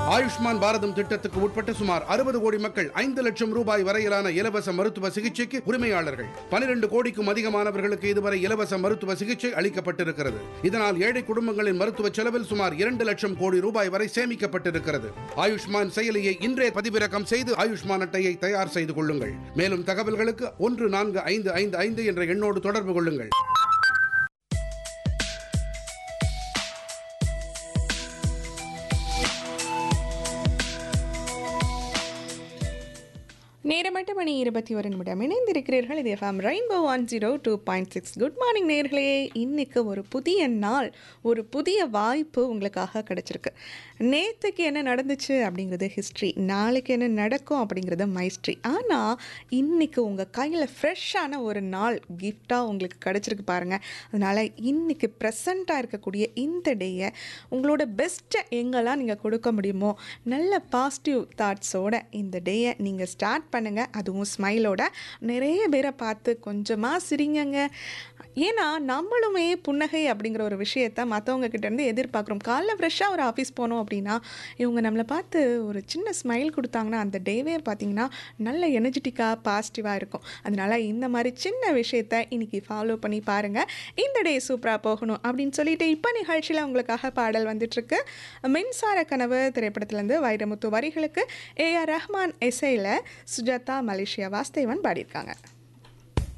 ஆயுஷ்மான் பாரதம் திட்டத்துக்கு உட்பட்ட சுமார் அறுபது கோடி மக்கள் ஐந்து லட்சம் ரூபாய் வரையிலான இலவச மருத்துவ சிகிச்சைக்கு உரிமையாளர்கள் பனிரெண்டு கோடிக்கும் அதிகமானவர்களுக்கு இதுவரை இலவச மருத்துவ சிகிச்சை அளிக்கப்பட்டிருக்கிறது இதனால் ஏழை குடும்பங்களின் மருத்துவ செலவில் சுமார் இரண்டு லட்சம் கோடி ரூபாய் வரை சேமிக்கப்பட்டிருக்கிறது ஆயுஷ்மான் செயலியை இன்றே பதிவிறக்கம் செய்து ஆயுஷ்மான் அட்டையை தயார் செய்து கொள்ளுங்கள் மேலும் தகவல்களுக்கு ஒன்று நான்கு ஐந்து ஐந்து ஐந்து என்ற எண்ணோடு தொடர்பு கொள்ளுங்கள் நேரம் எட்டு மணி இருபத்தி ஒரு நிமிடம் இணைந்திருக்கிறீர்கள் இது FM rainbow one zero two point six good morning நேர்களே இன்னைக்கு ஒரு புதிய நாள் ஒரு புதிய வாய்ப்பு உங்களுக்காக கிடைச்சிருக்கு நேற்றுக்கு என்ன நடந்துச்சு அப்படிங்கிறது ஹிஸ்ட்ரி நாளைக்கு என்ன நடக்கும் அப்படிங்கிறது மைஸ்ட்ரி ஆனால் இன்னைக்கு உங்கள் கையில் ஃப்ரெஷ்ஷான ஒரு நாள் கிஃப்டாக உங்களுக்கு கிடச்சிருக்கு பாருங்கள் அதனால் இன்னைக்கு ப்ரெசண்ட்டாக இருக்கக்கூடிய இந்த டேயை உங்களோட பெஸ்ட்டை எங்கெல்லாம் நீங்கள் கொடுக்க முடியுமோ நல்ல பாசிட்டிவ் தாட்ஸோட இந்த டேயை நீங்கள் ஸ்டார்ட் பண்ணுங்கள் அதுவும் ஸ்மைலோட நிறைய பேரை பார்த்து கொஞ்சமாக சிரிங்கங்க ஏன்னா நம்மளுமே புன்னகை அப்படிங்கிற ஒரு விஷயத்த மற்றவங்க கிட்டேருந்து எதிர்பார்க்குறோம் காலைல ஃப்ரெஷ்ஷாக ஒரு ஆஃபீஸ் போனோம் அப்படின்னா இவங்க நம்மளை பார்த்து ஒரு சின்ன ஸ்மைல் கொடுத்தாங்கன்னா அந்த டேவே பார்த்திங்கன்னா நல்ல எனர்ஜெட்டிக்காக பாசிட்டிவாக இருக்கும் அதனால் இந்த மாதிரி சின்ன விஷயத்த இன்னைக்கு ஃபாலோ பண்ணி பாருங்கள் இந்த டே சூப்பராக போகணும் அப்படின்னு சொல்லிட்டு இப்போ நிகழ்ச்சியில் உங்களுக்காக பாடல் வந்துட்டுருக்கு மின்சார கனவு திரைப்படத்துலேருந்து வைரமுத்து வரிகளுக்கு ஏஆர் ரஹ்மான் எஸ்ஐயில் சுஜாதா மலேசியா வாஸ்தேவன் பாடியிருக்காங்க